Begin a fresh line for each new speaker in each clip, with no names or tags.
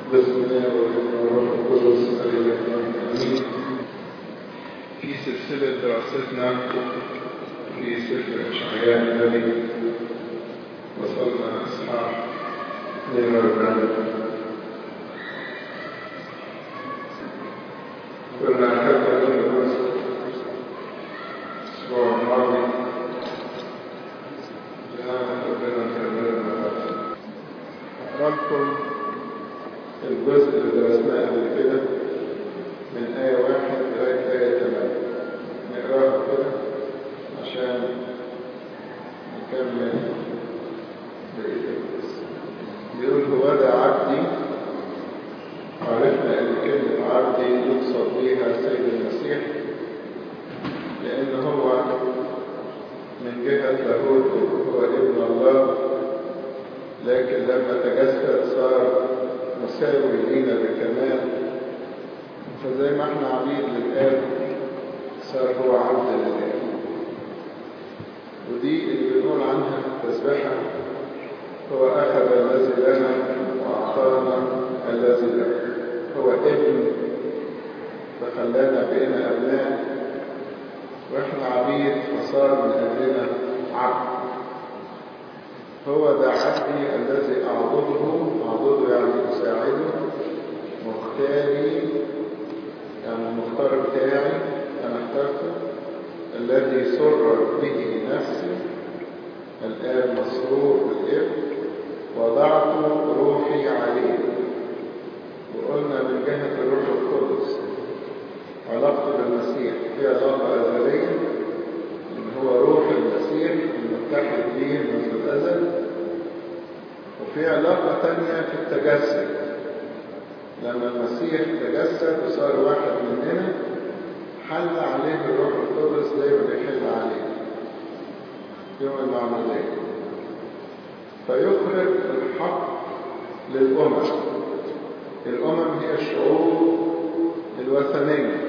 بسم الله والروح القدس امين في سلسلة دراستنا في سفر اشعياء النبي وصلنا اصحاح 42 كنا اخذنا من الجزء الاسبوع الماضي جنانا ربنا كرمنا اقرا لكم الجزء اللي درسناه قبل كده من آية واحد لغاية آية ثمانية نقراها كده عشان نكمل بقية القصة بيقول هو ده عبدي عرفنا ان كلمة عبدي يقصد بيها السيد المسيح لأن هو من جهة لاهوته هو ابن الله لكن لما تجسد صار مساوي لينا بالكمال فزي ما احنا عبيد للآب صار هو عبد للآب ودي اللي بنقول عنها في التسبيحة هو أخذ الذي لنا وأعطانا الذي له هو ابن فخلانا بقينا أبناء وإحنا عبيد فصار من أجلنا عبد هو ده عبدي الذي أعبده أعبده يعني أساعده مختاري يعني المختار بتاعي أنا اخترته الذي سر به نفسي الآن مسرور بالابن وضعت روحي عليه وقلنا من جهة الروح القدس علاقته بالمسيح في علاقة أزلية إن هو روح المسيح المتحد به منذ الأزل وفي علاقة تانية في التجسد لما المسيح تجسد وصار واحد مننا حل عليه الروح القدس زي ما بيحل عليه يوم المعمودية فيخرج الحق للأمم الأمم هي الشعوب الوثنية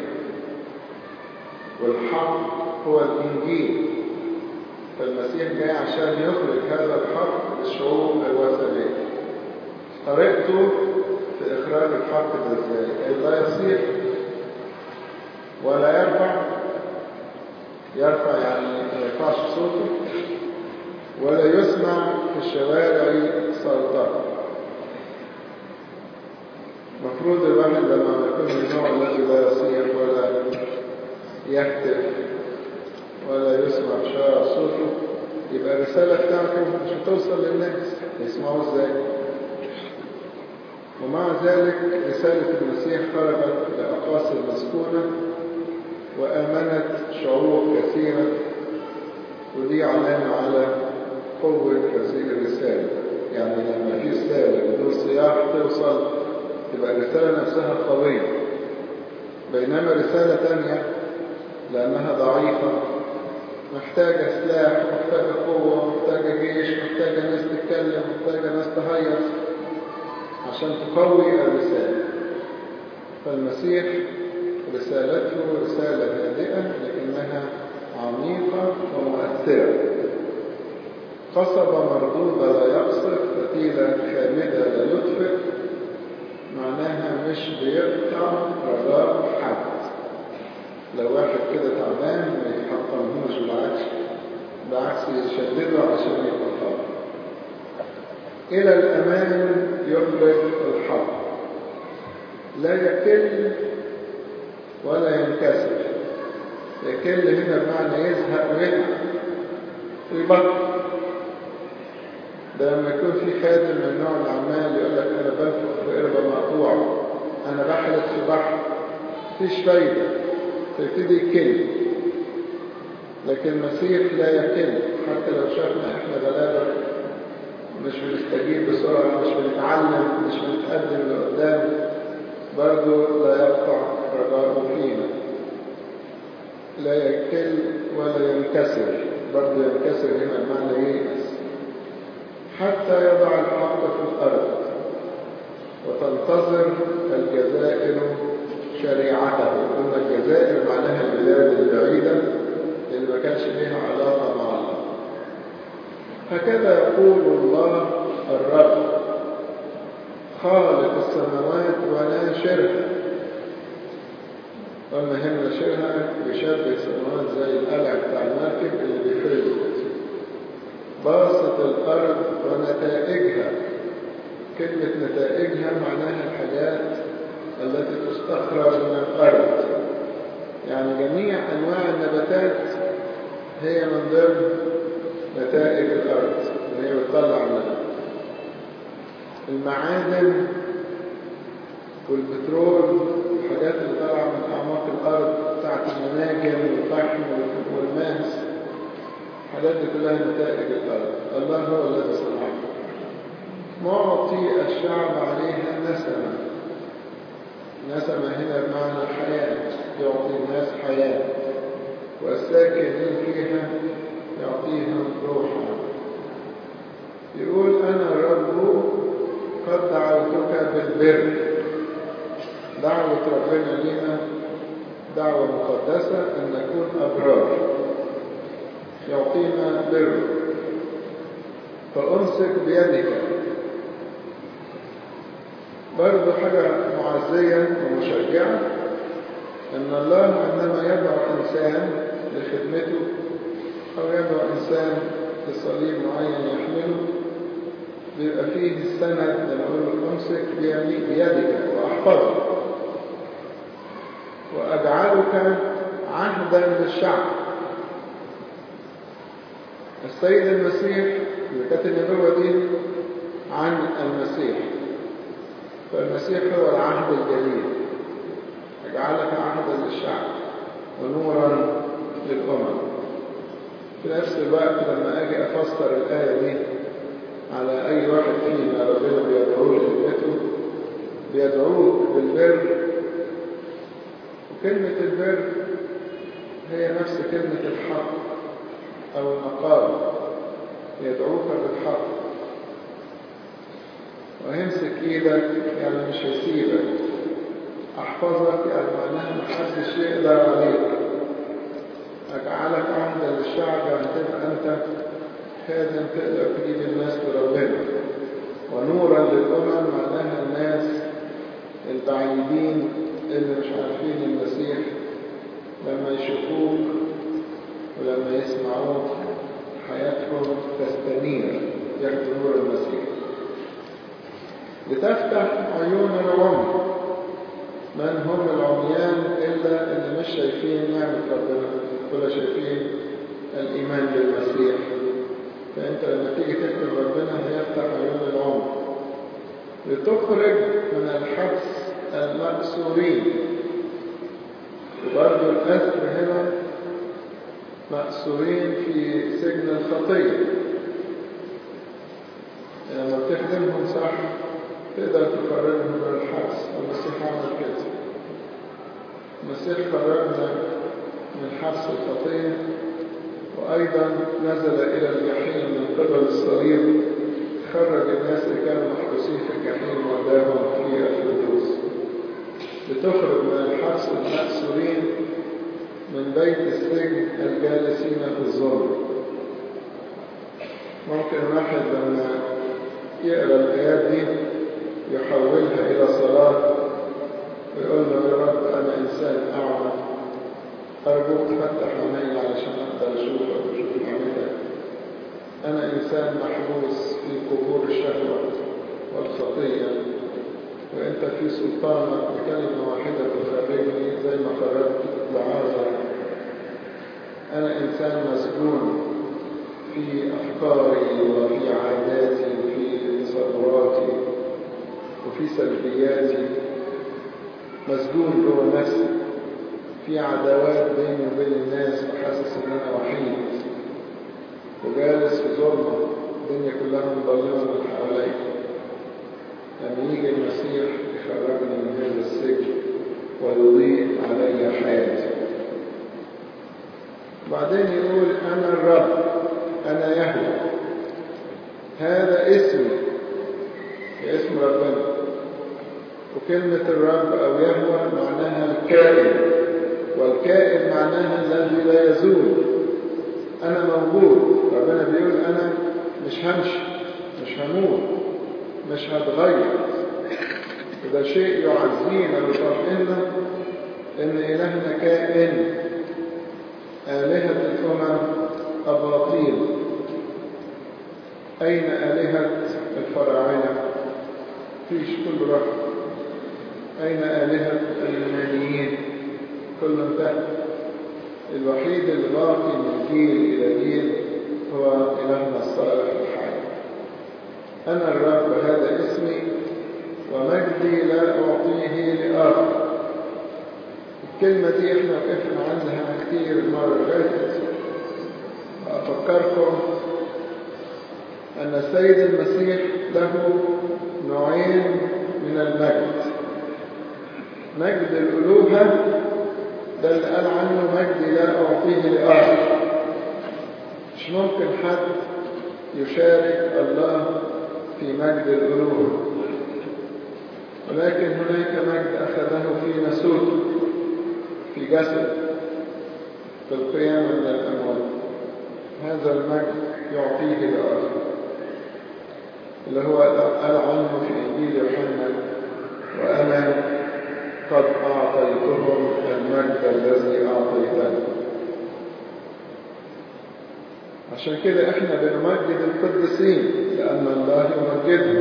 والحق هو الإنجيل فالمسيح جاي عشان يخرج هذا الحق للشعوب الوثنية طريقته في إخراج الحق ده إزاي؟ لا يصيح ولا يرفع يرفع يعني ما يرفعش صوته ولا يسمع في الشوارع صوته المفروض الواحد لما يكون من النوع الذي لا يصيح ولا يهتف ولا يسمع في شارع صوته يبقى الرسالة بتاعته مش هتوصل للناس يسمعوا ازاي ومع ذلك رسالة المسيح خرجت لأقاصي المسكونة وآمنت شعوب كثيرة ودي علامة على قوة هذه الرسالة يعني لما في رسالة بدون صياح توصل تبقى الرسالة نفسها قوية بينما رسالة تانية لأنها ضعيفة محتاجة سلاح محتاجة قوة محتاجة جيش محتاجة ناس تتكلم محتاجة ناس تهيص عشان تقوي الرسالة فالمسيح رسالته رسالة هادئة لكنها عميقة ومؤثرة قصبة مردودة لا يقصف فتيلة خامدة لا يطفئ معناها مش بيقطع رجاء حد لو واحد كده تعبان ما يحطمهوش بالعكس بالعكس يشدده عشان يبقى قوي إلى الأمان يخرج الحق لا يكل ولا ينكسر يكل هنا بمعنى يزهق ويتعب ويبطل ده لما يكون في خادم من نوع العمال يقول لك أنا بنفخ في قربة مقطوعة أنا بحلت في بحر مفيش فايدة تبتدي يكل لكن المسيح لا يكل حتى لو شافنا احنا غلابة مش بنستجيب بسرعة مش بنتعلم مش بنتقدم لقدام برضه لا يقطع رجاءه فينا لا يكل ولا ينكسر برضه ينكسر هنا بمعنى ييأس حتى يضع الحق في الأرض وتنتظر الجزائر شريعته قلنا الجزائر معناها البلاد البعيدة اللي ما كانش ليها علاقة مع الله هكذا يقول الله الرب خالق السماوات وناشرها قلنا هنا ناشرها بيشبه السماوات زي القلع بتاع المركب اللي بيفرده كده باسط الأرض ونتائجها كلمة نتائجها معناها الحاجات التي تستخرج من الأرض يعني جميع أنواع النباتات هي من ضمن نتائج الأرض اللي هي بتطلع منها المعادن والبترول الحاجات اللي طالعة من أعماق الأرض بتاعت المناجم والفحم والماس الحاجات دي كلها نتائج الأرض الله هو الذي صنعها معطي الشعب عليها نسمة نسمة هنا بمعنى حياة يعطي الناس حياة والساكنين فيها يعطيهم روحا يقول أنا الرب قد دعوتك بالبر دعوة ربنا لنا دعوة مقدسة أن نكون أبرار يعطينا بر فأمسك بيدك برضو حاجة معزية ومشجعة أن الله عندما يدعو إنسان لخدمته أو يدعو إنسان لصليب معين يحمله بيبقى فيه السند لما أقول له أمسك بيدك وأحفظك وأجعلك عهدا للشعب السيد المسيح اللي كانت النبوة دي عن المسيح فالمسيح هو العهد الجديد أجعلك عهدا للشعب ونورا للأمم في نفس الوقت لما أجي أفسر الآية دي على أي واحد فينا ربنا بيدعوه لخدمته بيدعوك بالبر وكلمة البر هي نفس كلمة الحق أو المقام يدعوك بالحق وهمسك إيدك يعني مش هيسيبك أحفظك يعني معناها محدش يقدر عليك أجعلك عهدا للشعب يعني تبقى أنت خادم تقدر تجيب الناس لربنا ونورا للأمم معناها الناس البعيدين اللي مش عارفين المسيح لما يشوفوك ولما يسمعوك حياتهم تستنير ياخدوا نور المسيح لتفتح عيون العمي من هم العميان إلا اللي مش شايفين نعمة ربنا ولا شايفين الإيمان بالمسيح فأنت لما تيجي تكتب ربنا هيفتح عيون العمر لتخرج من الحبس المأسورين وبرضه الأسر هنا مأسورين في سجن الخطية لما يعني بتخدمهم صح تقدر تخرجهم من الحبس المسيح عمل كده المسيح خرجنا من حبس الخطية وأيضا نزل إلى الجحيم من قبل الصليب خرج الناس اللي كانوا محبوسين في الجحيم وداهم في الفردوس لتخرج من الحبس المأسورين من بيت السجن الجالسين في الظلم ممكن واحد لما يقرأ الآيات دي يحولها إلى صلاة ويقول له يا رب أنا إنسان أعمى أرجوك تفتح عيني علشان أقدر أشوفك وأشوف نعمتك أنا إنسان محبوس في قبور الشهوة والخطية وأنت في سلطانك بكلمة واحدة تخرجني زي ما خرجت لعازر أنا إنسان مسجون في أفكاري وفي عاداتي وفي تصوراتي وفي سلبياتي مسجون جوه نفسي في عداوات بيني وبين الناس وحاسس ان انا وحيد وجالس في ظلمه الدنيا كلها مظلمه من حواليا لما يجي المسيح يخرجني من هذا السجن ويضيء علي حياتي بعدين يقول انا الرب انا يهوى هذا اسمي اسم ربنا وكلمة الرب أو يهوى معناها الكائن والكائن معناها الذي لا يزول أنا موجود ربنا بيقول أنا مش همشي مش هموت مش هتغير وده شيء يعزينا ويطمئننا إن إلهنا كائن آلهة الأمم أباطيل أين آلهة الفراعنة؟ فيش كل رحم أين آلهة اليونانيين؟ كل انتهى الوحيد اللي باقي من جيل إلى جيل هو إلهنا الصالح الحي أنا الرب هذا اسمي ومجدي لا أعطيه لآخر الكلمة دي احنا وقفنا عنها كتير المرة اللي فاتت أفكركم أن السيد المسيح له نوعين من المجد مجد الألوهة ده اللي قال عنه مجدي لا أعطيه لآخر مش ممكن حد يشارك الله في مجد الألوهة ولكن هناك مجد أخذه في نسوته في جسد في القيامة من الأموات هذا المجد يعطيه لآخر اللي هو قال عنه في إنجيل يوحنا وأنا قد أعطيتهم المجد الذي أعطيتني عشان كده احنا بنمجد القديسين لأن الله يمجدهم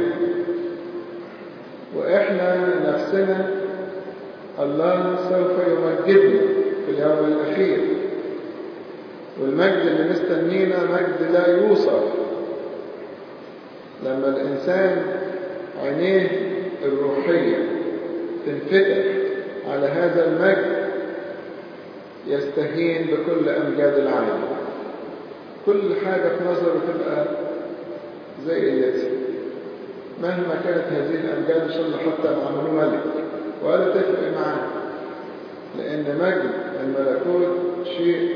وإحنا نفسنا الله سوف يمجدنا في اليوم الأخير والمجد اللي مستنينا مجد لا يوصف لما الإنسان عينيه الروحية تنفتح على هذا المجد يستهين بكل أمجاد العالم كل حاجة في نظره تبقى زي قلتها مهما كانت هذه الأمجاد إن شاء الله حتى عملوه ملك ولا تفرق معاه لأن مجد الملكوت شيء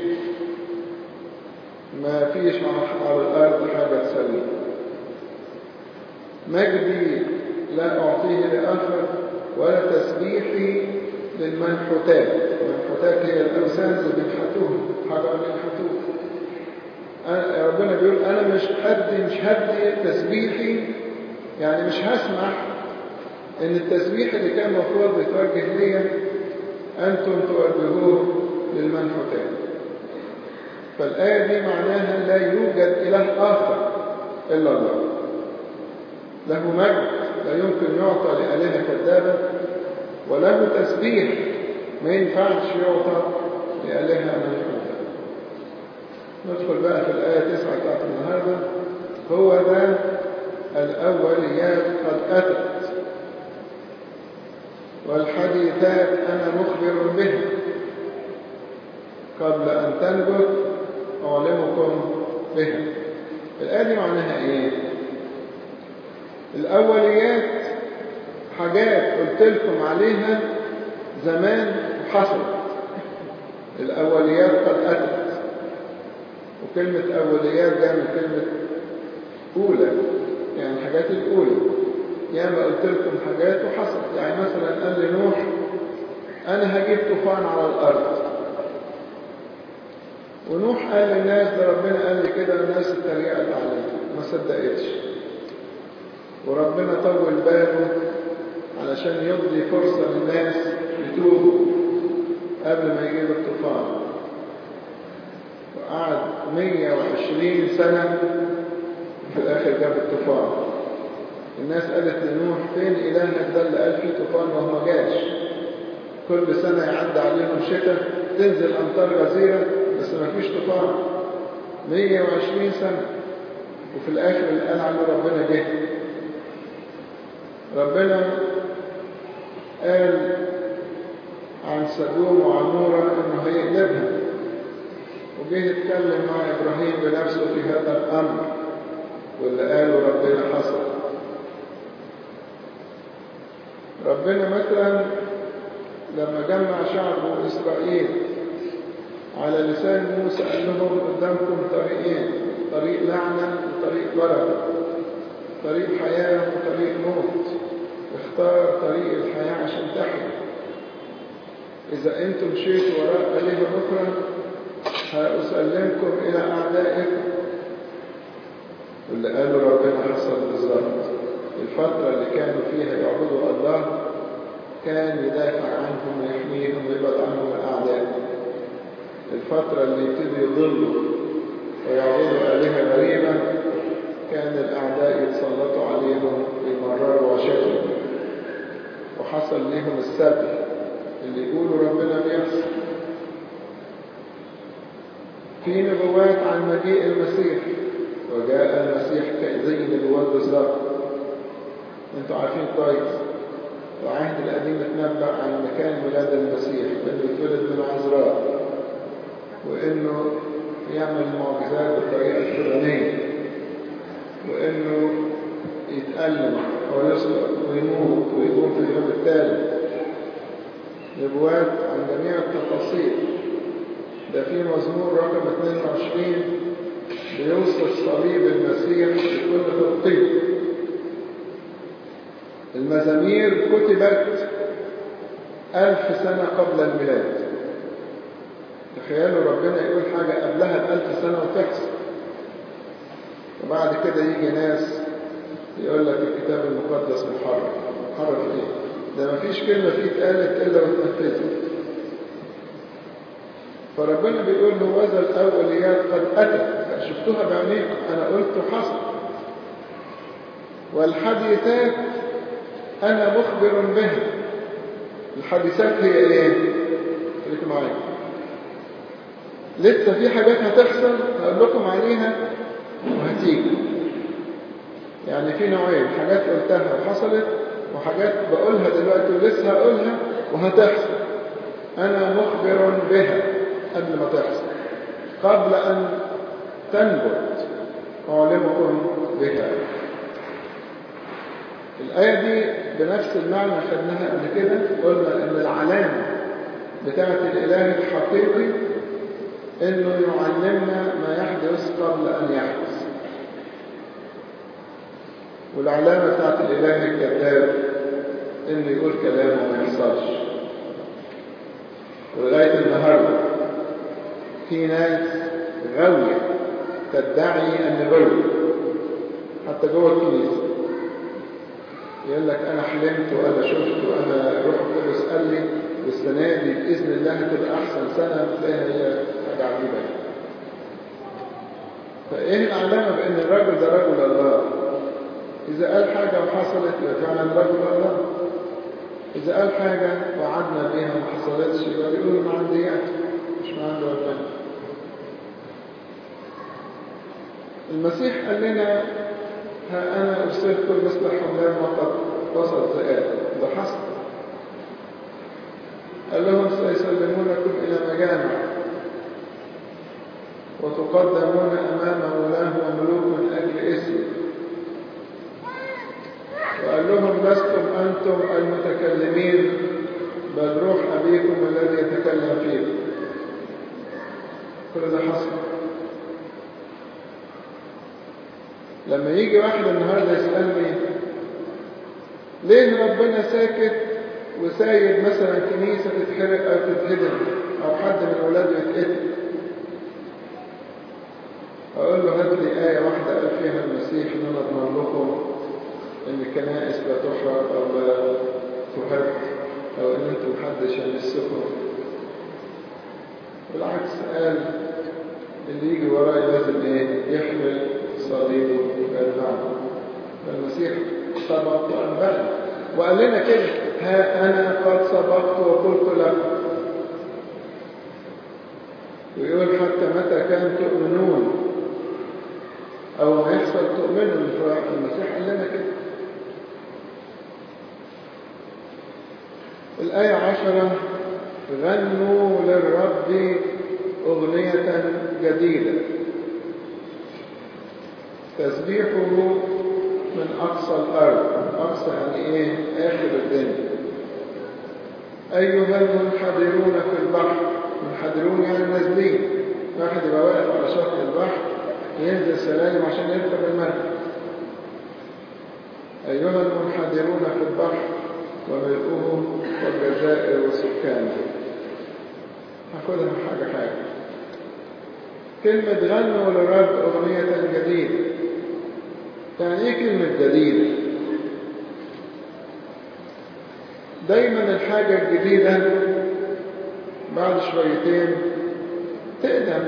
ما فيش على الأرض حاجة تسلم مجدي لا أعطيه لآخر ولا تسبيحي للمنحوتات المنحوتات هي الأوثان اللي بينحتوها حجر بينحتوها ربنا بيقول أنا مش هدي مش هدي تسبيحي يعني مش هسمح ان التسبيح اللي كان المفروض يتوجه ليا انتم توجهوه للمنحوتات فالآية دي معناها لا يوجد إله آخر إلا الله له مجد لا يمكن يعطى لآلهة كذابة وله تسبيح ما ينفعش يعطى لآلهة منحوتة ندخل بقى في الآية 9 بتاعت النهاردة هو ده الأوليات قد أتت والحديثات أنا مخبر بها قبل أن تنبت أعلمكم بها الآية دي معناها إيه؟ الأوليات حاجات قلت لكم عليها زمان وحصلت الأوليات قد أتت وكلمة أوليات ده من كلمة أولى يعني الحاجات الأولى ياما قلت لكم حاجات وحصلت يعني مثلا قال لي نوح أنا هجيب طوفان على الأرض ونوح قال للناس ده ربنا قال لي كده الناس اتريقت عليه ما صدقتش وربنا طول باله علشان يضي فرصة للناس يتوبوا قبل ما يجيب الطوفان وقعد 120 سنة في الآخر جاب الطوفان الناس قالت لنوح فين إلهك ده اللي قال فيه طوفان وهو ما جاش كل سنة يعدي عليهم شتاء تنزل أمطار غزيرة بس ما فيش طوفان 120 سنة وفي الآخر اللي قال عنه ربنا جه ربنا قال عن سدوم وعمورة انه هيقلبها وجه يتكلم مع ابراهيم بنفسه في هذا الامر واللي قاله ربنا حصل ربنا مثلا لما جمع شعبه اسرائيل على لسان موسى قال لهم قدامكم طريقين طريق لعنة وطريق بركة طريق حياة وطريق موت اختار طريق الحياة عشان تحيا إذا أنتم مشيتوا وراء آلهة أخرى هأسلمكم إلى أعدائكم واللي قالوا ربنا حصل بالظبط الفترة اللي كانوا فيها يعبدوا الله كان يدافع عنهم ويحميهم ويبعد عنهم الأعداء الفترة اللي يبتدوا يضلوا ويعبدوا آلهة غريبة كان الأعداء يتسلطوا عليهم ويمرروا وشكلوا وحصل لهم السبي اللي يقولوا ربنا بيحصل في نبوات عن مجيء المسيح وجاء المسيح زي نبوات بالظبط انتوا عارفين كويس العهد القديم اتنبأ عن مكان ميلاد المسيح انه يتولد من عذراء وانه يعمل معجزات بالطريقه الفلانيه وانه يتألم ويسقط ويموت ويقوم في اليوم الثالث نبوات عن جميع التفاصيل ده في مزمور رقم 22 بيوصف صليب المسيح بكل تدقيق المزامير كتبت ألف سنة قبل الميلاد تخيلوا ربنا يقول حاجة قبلها بألف سنة وتحصل وبعد كده يجي ناس يقول لك الكتاب المقدس محرف محرف ايه ده مفيش كلمة فيه اتقالت إلا واتنفذت فربنا بيقول له وذا الأوليات قد أتت شفتوها بعينيكم أنا قلت حصل والحديثات أنا مخبر بها الحديثات هي إيه؟ خليكم معايا لسه في حاجات هتحصل هقول لكم عليها وهتيجي يعني في نوعين حاجات قلتها وحصلت وحاجات بقولها دلوقتي ولسه هقولها وهتحصل أنا مخبر بها قبل ما تحصل قبل أن تنبت أعلمكم بها الآية دي بنفس المعنى خدناها قبل كده قلنا إن العلامة بتاعة الإله الحقيقي إنه يعلمنا ما يحدث قبل أن يحدث والعلامة بتاعة الإله الكذاب إنه يقول كلام وما يحصلش ولغاية النهاردة في ناس غاوية تدعي النبوة حتى جوه الكنيسة يقول لك أنا حلمت وأنا شفت وأنا روح القدس قال لي والسنة دي بإذن الله هتبقى أحسن سنة تلاقيها هي حاجة عجيبة فإيه العلامة بأن الرجل ده رجل الله إذا قال حاجة وحصلت يبقى فعلا رجل الله إذا قال حاجة وعدنا بيها وما حصلتش يبقى بيقول ما عندي يعني مش ما عنده ربنا المسيح قال لنا ها أنا أرسلكم مثل حمام وقد وصل ذئاب ده حصل قال لهم سيسلمونكم إلى مجامع وتقدمون أمام ولاه وملوك من أجل اسمي وقال لهم لستم أنتم المتكلمين بل روح أبيكم الذي يتكلم فيكم كل ده حصل لما يجي واحد النهاردة يسألني ليه ربنا ساكت وسايب مثلا كنيسة تتحرق أو تتهدم أو حد من أولاده يتقتل أقول له هات لي آية واحدة قال فيها المسيح إن أنا أضمن لكم إن الكنائس لا تحرق أو لا تهد أو إن أنتم محدش يمسكم بالعكس قال اللي يجي وراي لازم إيه يحمل صليبه ويرفعه فالمسيح سبق وأنبأنا وقال لنا كده ها أنا قد سبقت وقلت لكم ويقول حتى متى كان تؤمنون أو ما يحصل تؤمنوا المسيح قال لنا كده الآية عشرة غنوا للرب أغنية جديدة تسبيحه من أقصى الأرض أقصى يعني إيه آخر الدنيا أيها المنحدرون في البحر منحدرون يعني نازلين واحد يبقى واقف على شط البحر ينزل سلالم عشان يركب المركب أيها المنحدرون في البحر وملؤه والجزائر وسكانه هاخدها حاجة حاجة كلمة غنوا للرب أغنية جديدة يعني ايه كلمة جديدة دايما الحاجة الجديدة بعد شويتين تقدم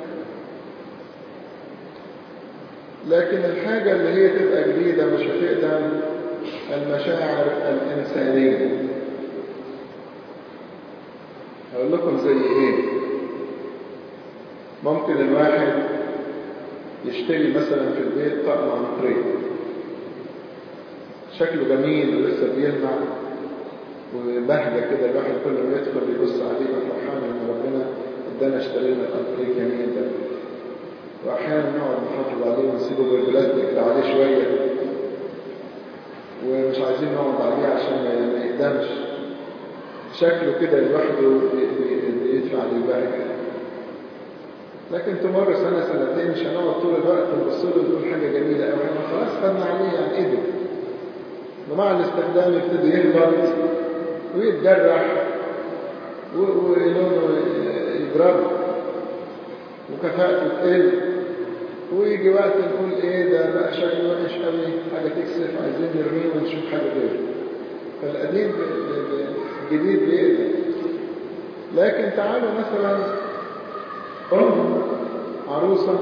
لكن الحاجة اللي هي تبقى جديدة مش هتقدم المشاعر الإنسانية أقول لكم زي إيه ممكن الواحد يشتري مثلا في البيت طقم عنطريه شكله جميل ولسه بيلمع وبهجة كده الواحد كل ما يدخل يبص عليه فرحان ان ربنا ادانا اشتري لنا الانتريه الجميل ده واحيانا نقعد نحافظ عليه ونسيبه بالبلاستيك ده عليه شويه ومش عايزين نقعد عليه عشان ما يقدمش شكله كده لوحده بيدفع للبهجة لكن تمر سنة سنتين مش هنقعد طول الوقت نبص له نقول حاجة جميلة أوي احنا خلاص خدنا عليه يعني ايه ده ومع الاستخدام يبتدي يهبط ويتجرح ولونه يجرب وكفاءته تقل ويجي وقت نقول ايه ده بقى شكله وحش قوي حاجه تكسف عايزين نرميه ونشوف حاجه غيره فالقديم الجديد بيقدر لكن تعالوا مثلا ام عروسه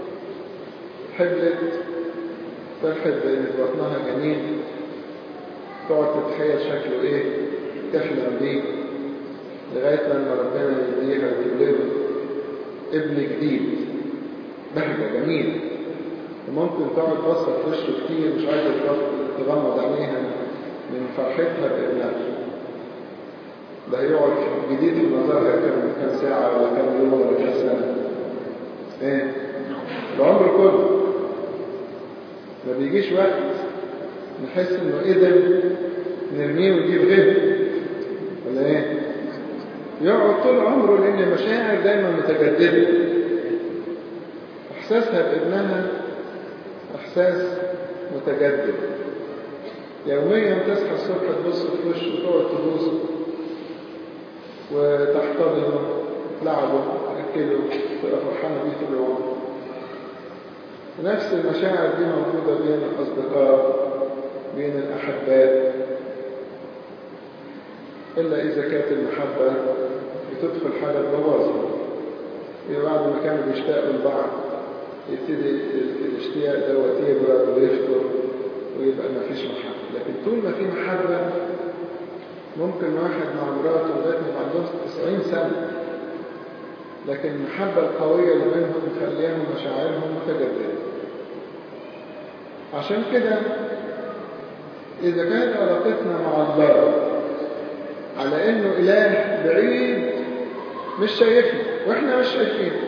حبلت فرحت بين بطنها جنين تقعد تتخيل شكله ايه تحلم بيه لغاية لما ربنا يديها وتولده ابن جديد بهجة جميل وممكن تقعد بصة في وشه كتير مش عايزة تغمض عينيها من فرحتها بابنها ده هيقعد جديد في نظرها كم كام ساعة ولا كام يوم ولا كام سنة ايه العمر كله ما بيجيش وقت نحس انه قدر نرميه ونجيب غيره ولا ايه يقعد طول عمره لان المشاعر دايما متجدده احساسها بابنها احساس متجدد يوميا تصحى الصبح تبص في وشه وتقعد تبوسه وتحتضنه تلعبه تاكله تبقى فرحانه بيه طول العمر نفس المشاعر دي موجوده بين الاصدقاء بين الأحبات إلا إذا كانت المحبة بتدخل حالة بوظها بعد ما كانوا بيشتاقوا لبعض يبتدي الاشتياق دوت يبرد ويفتر ويبقى ما فيش محبة لكن طول ما في محبة ممكن واحد مع مراته لغاية ما عندهم 90 سنة لكن المحبة القوية اللي بينهم مخليهم مشاعرهم متجددة عشان كده إذا كانت علاقتنا مع الله على إنه إله بعيد مش شايفنا وإحنا مش شايفينه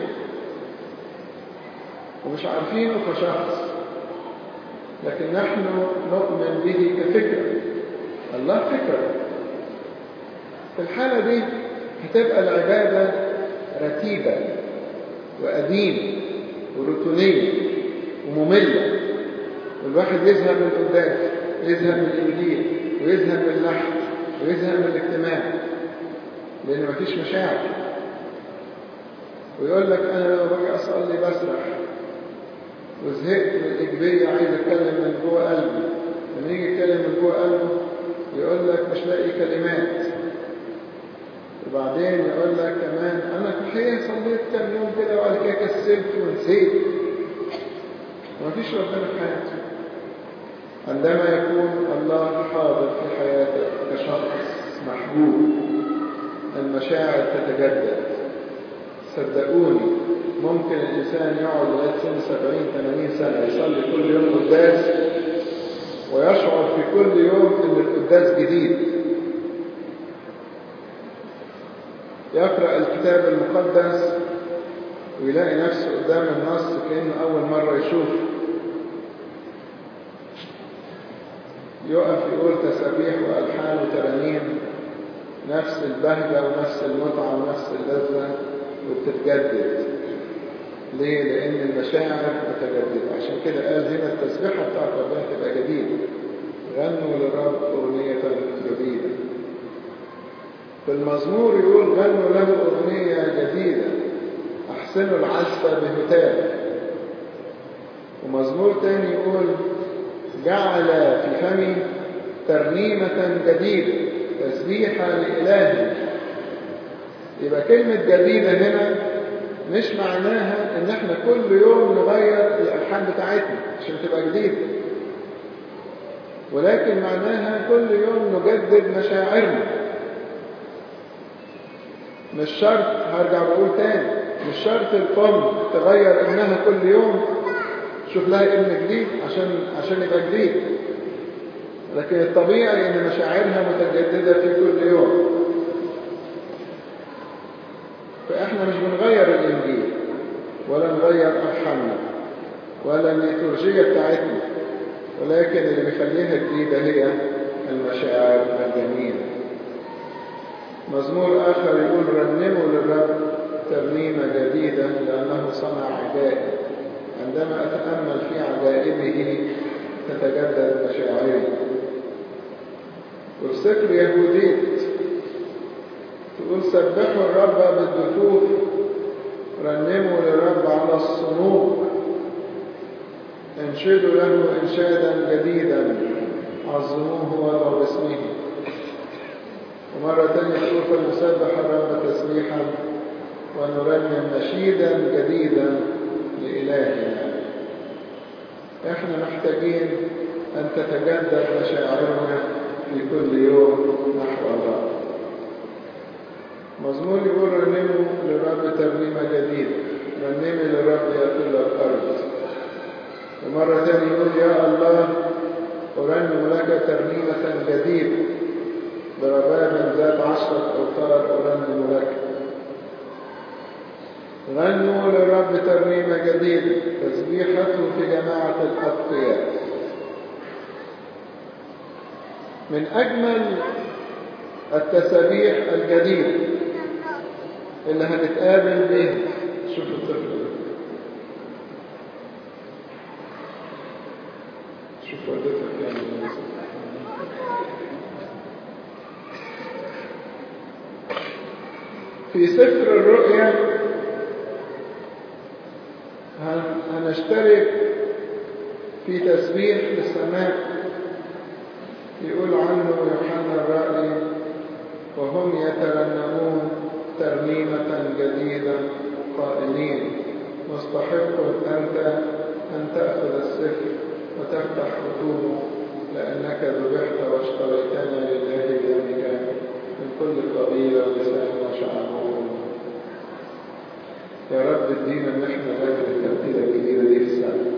ومش عارفينه كشخص لكن نحن نؤمن به كفكرة الله فكرة في الحالة دي هتبقى العبادة رتيبة وقديمة وروتينية ومملة والواحد يزهق من القداس يزهق من الإنجيل ويزهق من اللحن ويزهق من الاجتماع لأن مفيش مشاعر ويقول لك أنا لما باجي أصلي بسرح وزهقت من الإجبية عايز أتكلم من جوه قلبي لما يجي يتكلم من جوه قلبه يقول لك مش لاقي كلمات وبعدين يقول لك كمان أنا في الحقيقة صليت كام يوم كده وبعد كده كسلت ونسيت ومفيش ربنا في حياتي عندما يكون الله حاضر في حياتك كشخص محبوب المشاعر تتجدد صدقوني ممكن الإنسان يقعد لغاية سن 70 80 سنة يصلي كل يوم قداس ويشعر في كل يوم إن القداس جديد يقرأ الكتاب المقدس ويلاقي نفسه قدام النص كأنه أول مرة يشوفه يقف يقول تسابيح وألحان وترانيم نفس البهجة ونفس المتعة ونفس اللذة وبتتجدد ليه؟ لأن المشاعر متجددة عشان كده قال هنا التسبيحة بتاعت ربنا تبقى جديدة غنوا للرب أغنية جديدة في المزمور يقول غنوا له أغنية جديدة أحسنوا العزف بهتاف ومزمور تاني يقول جعل في فمي ترنيمة جديدة تسبيحة لإله يبقى كلمة جديدة هنا مش معناها ان احنا كل يوم نغير الألحان بتاعتنا عشان تبقى جديدة ولكن معناها كل يوم نجدد مشاعرنا مش شرط هرجع بقول تاني مش شرط الأم تغير ابنها كل يوم تشوف لها ابن جديد عشان عشان يبقى جديد لكن الطبيعي ان مشاعرها متجددة في كل يوم فاحنا مش بنغير الانجيل ولا نغير ارحامنا ولا الليتورجية بتاعتنا ولكن اللي بيخليها جديدة هي المشاعر الجميلة مزمور آخر يقول رنموا للرب ترنيمة جديدة لأنه صنع عجائب عندما أتأمل في عجائبه تتجدد مشاعري والسفر يهوديت تقول سبحوا الرب بالدفوف رنموا للرب على الصنوع انشدوا له انشادا جديدا عظموه ولو باسمه ومرة تانية تقول فلنسبح الرب تسبيحا ونرنم نشيدا جديدا لإلهنا احنا محتاجين ان تتجدد مشاعرنا في كل يوم نحو الله مزمور يقول رنموا للرب ترنيمة جديدة رنمي للرب يا كل الأرض ومرة ثانية يقول يا الله أرنم لك ترنيمة جديدة برباب ذات عشرة أوتار أرنم لك غنوا للرب ترنيمة جديدة تسبيحته في جماعة الأتقياء من أجمل التسابيح الجديدة اللي هنتقابل به شوف الطفل ده شوف والدتك يعني في سفر الرؤيا هنشترك في تسبيح للسماء يقول عنه يوحنا الرأي وهم يترنمون ترنيمة جديدة قائلين مستحق أنت أن تأخذ السفر وتفتح ختومه لأنك ذبحت واشتريتنا لله بيدك من كل قبيلة ولسان وشعب يا رب ادينا ان احنا ناكل الترتيبه الجديده دي في السنه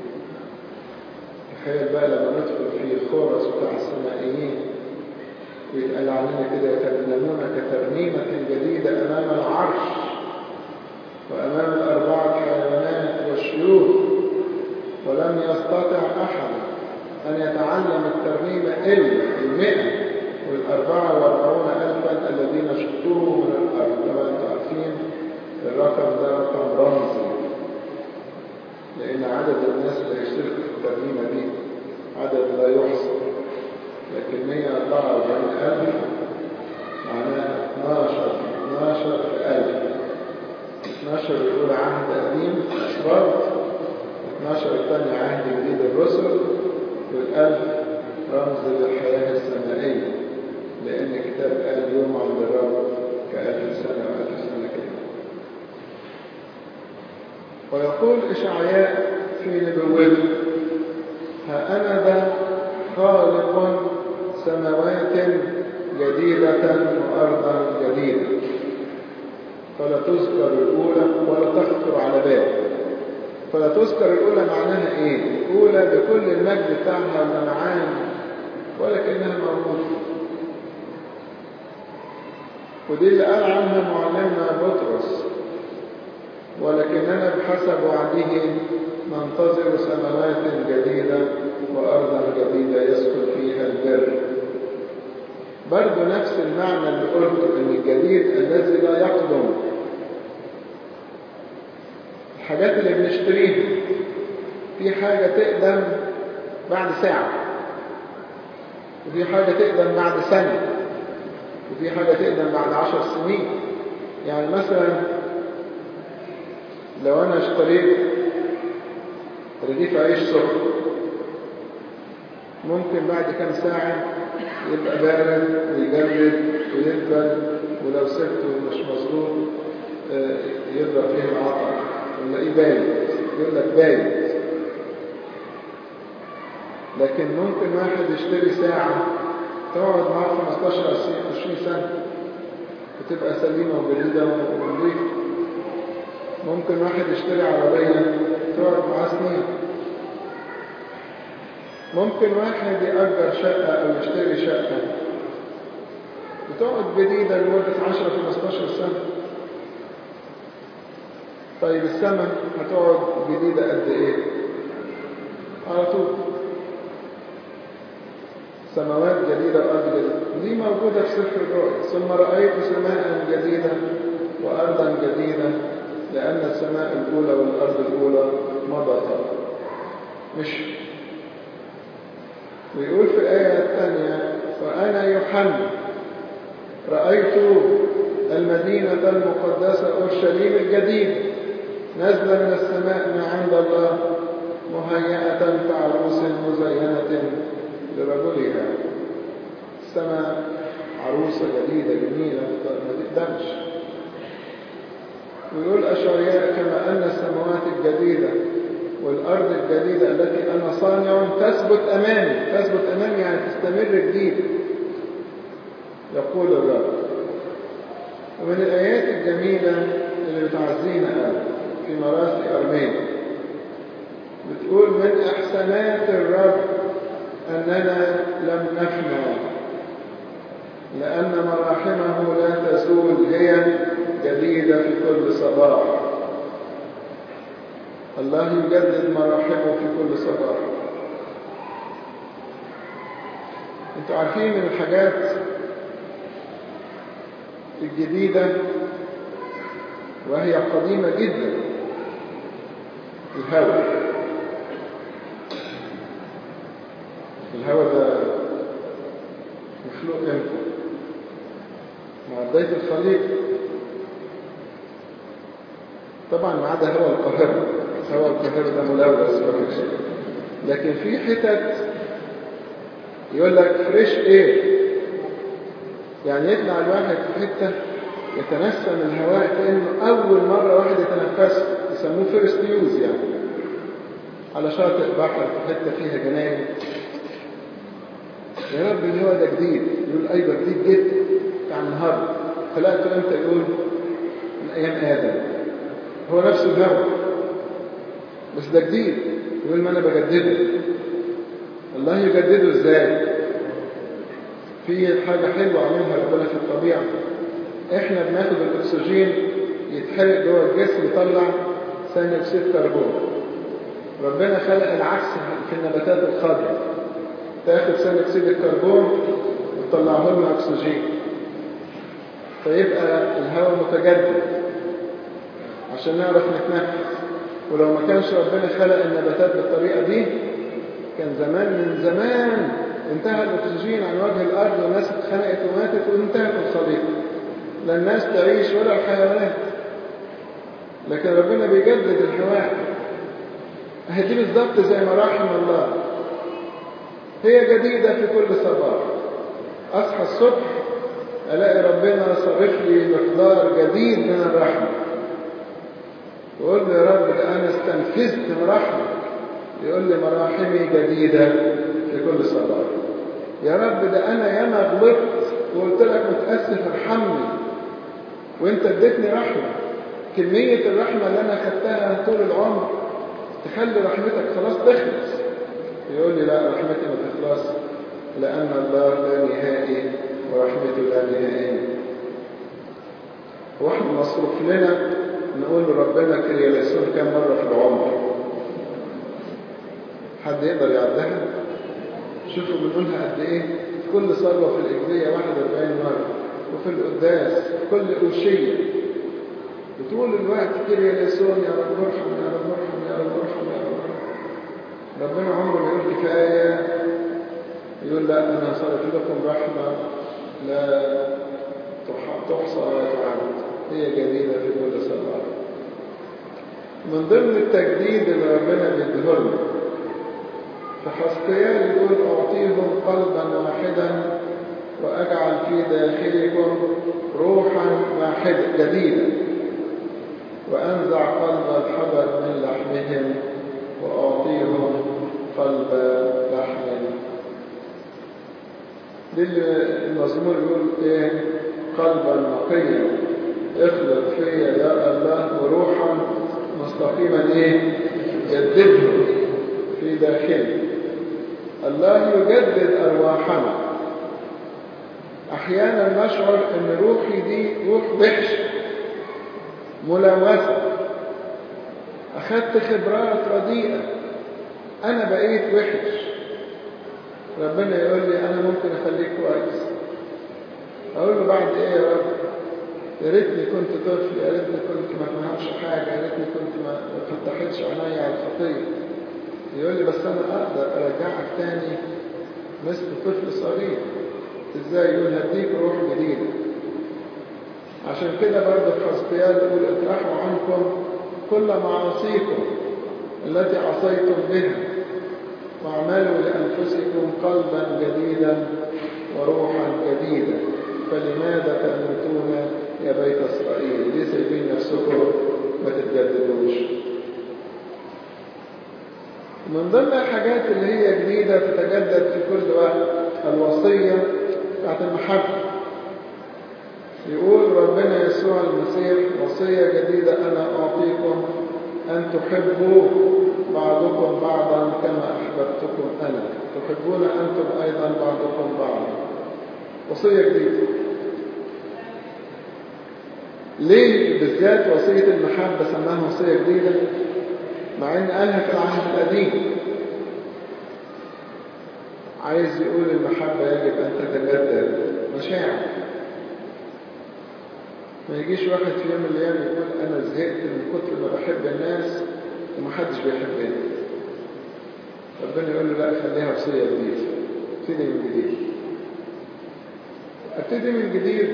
تخيل بقى لما ندخل في خورس بتاع السمائيين ويتقال علينا كده يترنمون كترنيمة جديدة أمام العرش وأمام الأربعة الحيوانات والشيوخ ولم يستطع أحد أن يتعلم الترنيمة إلا المئة والأربعة وأربعون ألفا الذين شطروا من الأرض طبعا أنتم عارفين الرقم ده رقم رمزي لأن عدد الناس اللي هيشتركوا في الترنيمة دي عدد لا يحصى لكن 144 ألف معناها 12 12 في ألف 12 يقول عهد قديم أسباب 12 الثاني عهد جديد الرسل والألف رمز للحياة السمائية لأن الكتاب قال يوم عند الرب كألف سنة وألف سنة كده ويقول إشعياء في نبوته ها أنا ذا خالق سماوات جديدة وأرضا جديدة فلا تذكر الأولى ولا تخطر على بال فلا تذكر الأولى معناها إيه؟ الأولى بكل المجد بتاعها والمنعان ولكنها موجودة ودي اللي قال عنها معلمنا بطرس ولكننا بحسب وعده ننتظر سماوات جديدة وأرضا جديدة يسكن فيها البر برضو نفس المعنى اللي قلته ان الجديد الذي لا يقدم الحاجات اللي بنشتريها في حاجة تقدم بعد ساعة وفي حاجة تقدم بعد سنة وفي حاجة تقدم بعد عشر سنين يعني مثلا لو انا اشتريت رغيف عيش سخن ممكن بعد كام ساعة يبقى بارد ويجمد يجدد ويدبل ولو سبته مش مظبوط يضرب فيه العطر ونلاقيه بايت يقول لك بايت لكن ممكن واحد يشتري ساعة تقعد معاه 15 20 سنة وتبقى سليمة وجديدة ونظيفة ممكن واحد يشتري عربية تقعد معاه سنين ممكن واحد يأجر شقة أو يشتري شقة وتقعد جديدة لمدة 10 15 سنة طيب السماء هتقعد جديدة قد إيه؟ على طول سماوات جديدة وأرض جديدة دي موجودة في سفر الرؤيا ثم رأيت سماء جديدة وأرضا جديدة لأن السماء الأولى والأرض الأولى مضتا مش ويقول في الآية الثانية وأنا يوحنا رأيت المدينة المقدسة أورشليم الجديد نزل من السماء من عند الله مهيئة كعروس مزينة لرجلها السماء عروسة جديدة جميلة ما تقدمش ويقول أشعياء كما أن السماوات الجديدة والأرض الجديدة التي أنا صانع تثبت أمامي تثبت أمامي يعني تستمر جديد يقول الرب ومن الآيات الجميلة اللي بتعزينا قوي في مراسي أرمين بتقول من إحسانات الرب أننا لم نفنى لأن مراحمه لا تزول هي جديدة في كل صباح الله يجدد مراحمه في كل صباح انتوا عارفين من الحاجات الجديدة وهي قديمة جدا الهواء الهواء ده مخلوق امتى مع بداية الخليق طبعا ما عدا هواء القاهرة هواء القاهرة ده ملوث وحش لكن في حتت يقول لك فريش اير يعني يطلع الواحد في حتة يتنسم الهواء كأنه أول مرة واحد يتنفسه يسموه فيرست يوز يعني على شاطئ بحر في حتة فيها جناين يا رب الهواء ده جديد يقول أيوة جديد جدا بتاع النهارده خلقته امتى يقول من أيام آدم هو نفسه الهواء بس ده جديد يقول ما أنا بجدده الله يجدده ازاي في حاجة حلوة عملها ربنا في الطبيعة احنا بناخد الاكسجين يتحرق جوه الجسم يطلع ثاني اكسيد كربون ربنا خلق العكس في النباتات الخضراء تاخد ثاني اكسيد الكربون وتطلعه لنا اكسجين فيبقى الهواء متجدد عشان نعرف نتنفس ولو ما كانش ربنا خلق النباتات بالطريقة دي كان زمان من زمان انتهى الاكسجين عن وجه الارض والناس اتخنقت وماتت وانتهت الخليقه لا الناس تعيش ولا الحيوانات لكن ربنا بيجدد الهواء اهي دي بالظبط زي مراحم الله هي جديدة في كل صباح أصحى الصبح ألاقي ربنا صرف لي مقدار جديد من الرحمة وأقول له يا رب ده أنا استنفذت من رحمة يقول لي مراحمي جديدة في كل صباح يا رب ده أنا ياما غلطت وقلت لك متأسف ارحمني وانت اديتني رحمة كمية الرحمة اللي أنا خدتها طول العمر تخلي رحمتك خلاص تخلص يقول لي لا رحمتي ما تخلص لأن الله لا نهائي ورحمته لا نهائية واحد مصروف لنا نقول لربنا كرياليسون كم مرة في العمر حد يقدر يعدها شوفوا بنقولها قد ايه في كل صلوة في الإجلية 41 مرة وفي القداس في كل أوشية وطول الوقت كرياليسون يا رب ارحم يا رب ارحم يا رب ارحم يا رب ارحم ربنا عمره ما يقول كفاية يقول لا أنا صرف لكم رحمة لا تحصى ولا تعد هي جديدة في كل صلاة من ضمن التجديد اللي ربنا بيديهولنا فحسقيال يقول أعطيهم قلبا واحدا وأجعل في داخلكم روحا واحدة جديدة وأنزع قلب الحجر من لحمهم وأعطيهم قلب لحم دي المزمور يقول ايه قلبا نقيا اخلق فيا يا الله وروحا مستقيما ايه جدده في داخلي الله يجدد ارواحنا احيانا نشعر ان روحي دي روح وحش ملوثه اخذت خبرات رديئه انا بقيت وحش ربنا يقول لي انا ممكن اخليك كويس اقول له بعد ايه يا رب يا ريتني كنت طفل يا ريتني كنت ما فهمش حاجه يا ريتني كنت ما فتحتش عينيا على الخطيه يقول لي بس انا اقدر ارجعك تاني مثل طفل صغير ازاي يقول هديك روح جديده عشان كده برضه في حسبيال يقول اطرحوا عنكم كل معاصيكم التي عصيتم بها واعملوا لأنفسكم قلبا جديدا وروحا جديدا فلماذا تموتون يا بيت إسرائيل ليه سايبين نفسكم ما تتجددوش من ضمن الحاجات اللي هي جديدة تتجدد في كل وقت الوصية بتاعت المحبة يقول ربنا يسوع المسيح وصية جديدة أنا أعطيكم أن تحبوا بعضكم بعضا كما أحببتكم أنا تحبون أنتم أيضا بعضكم بعضا وصية جديدة ليه بالذات وصية المحبة سماها وصية جديدة مع ان قالها في العهد القديم عايز يقول المحبة يجب أن تتجدد مشاعر ما يجيش واحد في يوم من الأيام يقول أنا زهقت من كتر ما بحب الناس ومحدش بيحبني ربنا يقول له لا خليها وصية جديدة ابتدي من جديد ابتدي من جديد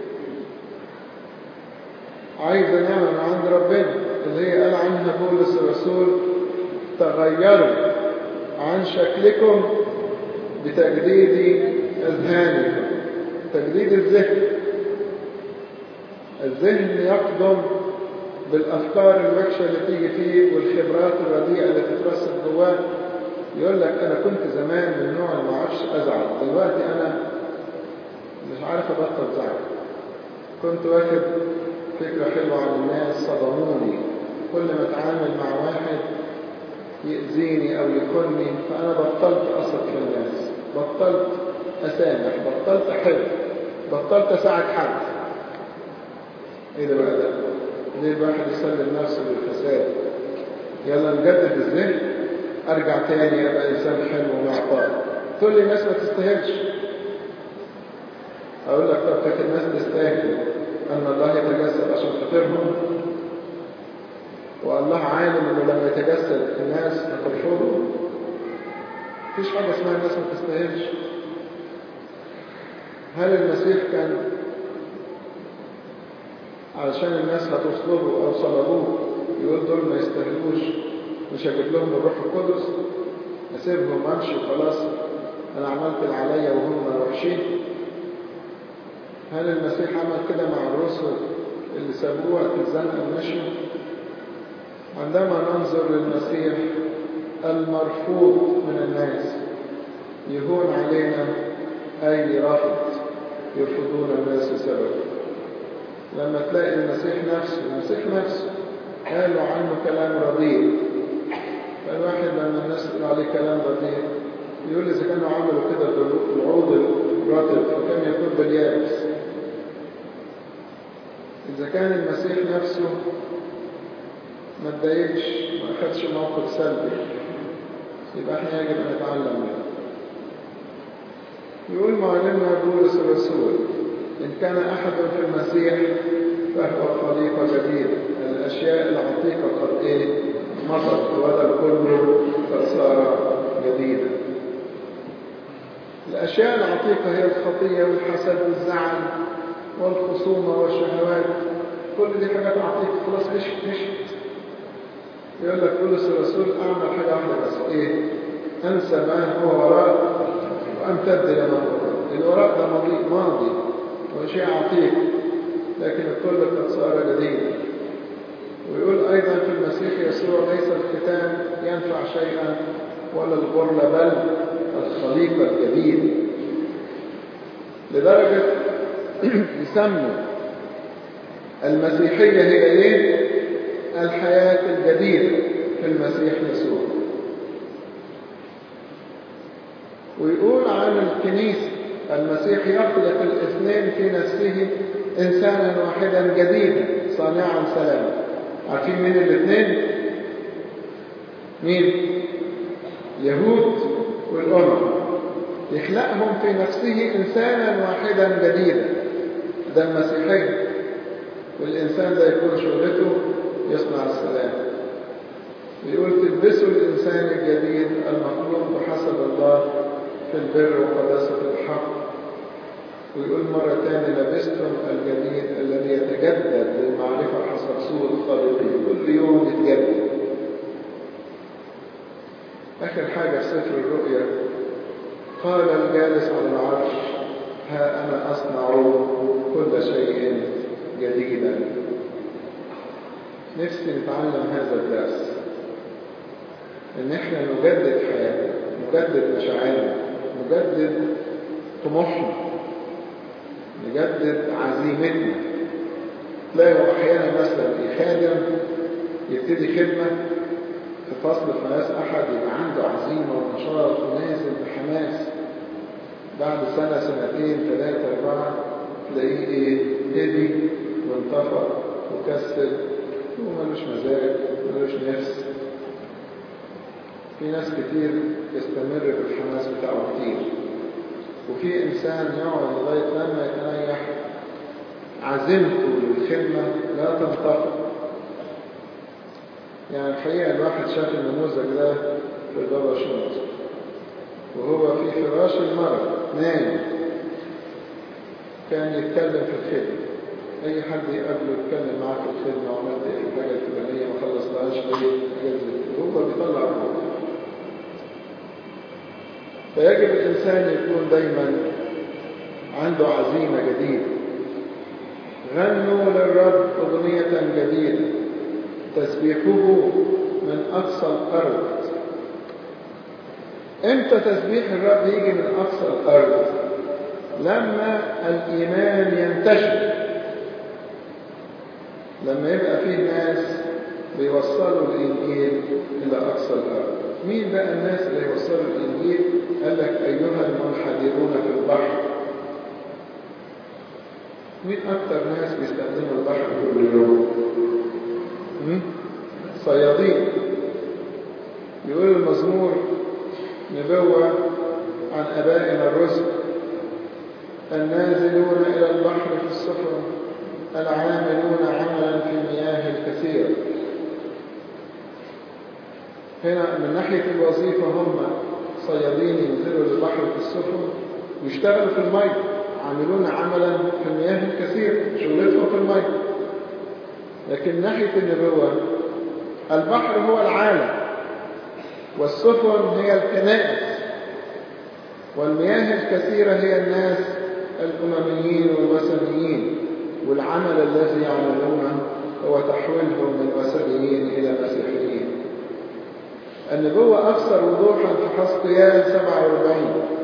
عايزة نعمة من عند ربنا اللي هي قال عنها بولس الرسول تغيروا عن شكلكم بتجديد أذهانكم تجديد الذهن الذهن يقدم بالأفكار الوحشة اللي تيجي فيه والخبرات الرديئة اللي تترسب جواه يقول لك أنا كنت زمان من النوع اللي ما اعرفش أزعل دلوقتي أنا مش عارف أبطل زعل كنت واخد فكرة حلوة عن الناس صدموني كل ما أتعامل مع واحد يأذيني أو يخوني فأنا بطلت أثق في الناس بطلت أسامح بطلت أحب بطلت أساعد حد إيه ده بقى ده؟ ليه الواحد يسلم نفسه للفساد يلا نجدد الذهن أرجع تاني أبقى إنسان حلو ومعطاء تقول لي الناس ما تستاهلش أقول لك طب كانت الناس تستاهل أن الله يتجسد عشان خاطرهم والله عالم انه لما يتجسد الناس هترفضه مفيش حاجه اسمها الناس ما تستاهلش هل المسيح كان علشان الناس هتصلبه او صلبوه يقول دول ما يستاهلوش مش هجيب لهم الروح القدس اسيبهم امشي وخلاص انا عملت اللي عليا وهم وحشين هل المسيح عمل كده مع الرسل اللي سابوه وقت الزنقه ومشوا عندما ننظر للمسيح المرفوض من الناس يهون علينا أي رفض يرفضون الناس بسببه لما تلاقي المسيح نفسه المسيح نفسه قالوا عنه كلام رديء فالواحد لما الناس تقول عليه كلام رديء يقول إذا كانوا عملوا كده بالعود الرطب فكم يكون باليابس إذا كان المسيح نفسه ما تضايقش ما أخدش موقف سلبي يبقى احنا يجب أن نتعلم منه يقول معلمنا بولس الرسول إن كان أحد في المسيح فهو خليقة جديدة الأشياء العتيقة قد إيه مضت وهذا كله قد صار جديدا الأشياء العتيقة هي الخطية والحسد والزعل والخصومة والشهوات كل دي حاجات عتيقة خلاص مشت مشت يقول لك بولس الرسول اعمل حاجه واحده بس ايه انسى ما هو وراء وامتد الى ما هو الوراء ده ماضي ماضي وشيء عتيق لكن الكل قد صار جديدا ويقول أيضا في المسيح يسوع ليس الختان ينفع شيئا ولا الغرلة بل الخليقة الجديد لدرجة يسموا المسيحية هي ايه الحياة الجديدة في المسيح يسوع ويقول عن الكنيسة المسيح يخلق الاثنين في نفسه إنسانا واحدا جديدا صانعا سلاما عارفين مين الاثنين مين اليهود والأمم يخلقهم في نفسه إنسانا واحدا جديدا ده المسيحية والإنسان ده يكون شغلته يصنع السلام يقول تلبسوا الإنسان الجديد المخلوق بحسب الله في البر وقداسة الحق ويقول مرة تانية لبستم الجديد الذي يتجدد بالمعرفة حسب صورة خالقه كل يوم يتجدد آخر حاجة في سفر الرؤيا قال الجالس على العرش ها أنا أصنع كل شيء جديدا نفسي نتعلم هذا الدرس ان احنا نجدد حياتنا نجدد مشاعرنا نجدد طموحنا نجدد عزيمتنا تلاقوا احيانا مثلا خادم يبتدي خدمه في فصل فناس احد يبقى عنده عزيمه ونشاط ونازل بحماس بعد سنه سنتين ثلاثه اربعه تلاقيه ايه هدي وانطفى وكسل ومالوش مزاج مالوش نفس في ناس كتير يستمر بالحماس بتاعه كتير وفي إنسان يقعد لغاية لما يتريح عزيمته للخدمة لا تنطفئ يعني الحقيقة الواحد شاف النموذج ده في البابا شمس وهو في فراش المرض نايم كان يتكلم في الخدمة أي حد يقابله يتكلم معاه في الخدمة وعملت إيه في الحاجة الفلانية ما خلصتهاش ليه حاجات زي كده هو بيطلع روح فيجب الإنسان يكون دايما عنده عزيمة جديدة غنوا للرب أغنية جديدة تسبيحه من أقصى الأرض امتى تسبيح الرب يجي من أقصى الأرض لما الإيمان ينتشر لما يبقى فيه ناس بيوصلوا الإنجيل إلى أقصى الأرض مين بقى الناس اللي يوصلوا الإنجيل قال لك أيها المنحدرون في البحر مين أكتر ناس بيستخدموا البحر كل يوم صيادين يقول المزمور نبوة عن أبائنا الرسل النازلون إلى البحر في السفر العاملون عملا في المياه الكثيرة هنا من ناحية الوظيفة هم صيادين ينزلوا للبحر في السفن ويشتغلوا في المية عاملون عملا في المياه الكثيرة شغلتهم في المية لكن من ناحية النبوة البحر هو العالم والسفن هي الكنائس والمياه الكثيرة هي الناس الأمميين والوثنيين والعمل الذي يعملونه هو تحويلهم من وثنيين إلى مسيحيين النبوة أكثر وضوحا في حسقيال 47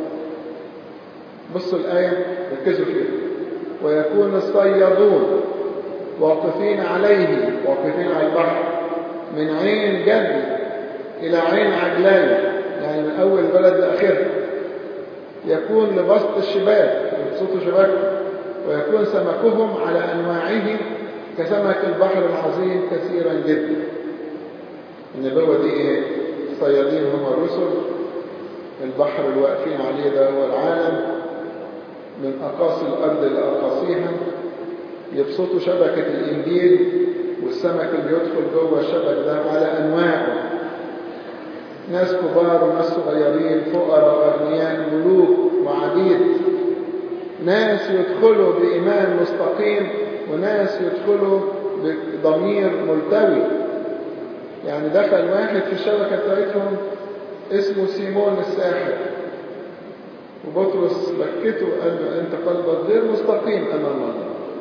بصوا الآية ركزوا فيها ويكون الصيادون واقفين عليه واقفين على البحر من عين جد إلى عين عجلاية يعني من أول بلد لآخرها يكون لبسط الشباك يبسطوا شباكهم ويكون سمكهم على أنواعه كسمك البحر العظيم كثيرا جدا النبوة دي ايه الصيادين هم الرسل البحر الواقفين عليه ده هو العالم من أقاصي الأرض لأقاصيها يبسطوا شبكة الإنجيل والسمك اللي يدخل جوه الشبك ده على أنواعه ناس كبار وناس صغيرين فقراء وأغنياء ملوك وعبيد ناس يدخلوا بإيمان مستقيم وناس يدخلوا بضمير ملتوي يعني دخل واحد في الشبكة بتاعتهم اسمه سيمون الساحر وبطرس بكته وقال له أنت قلبك غير مستقيم أمام الله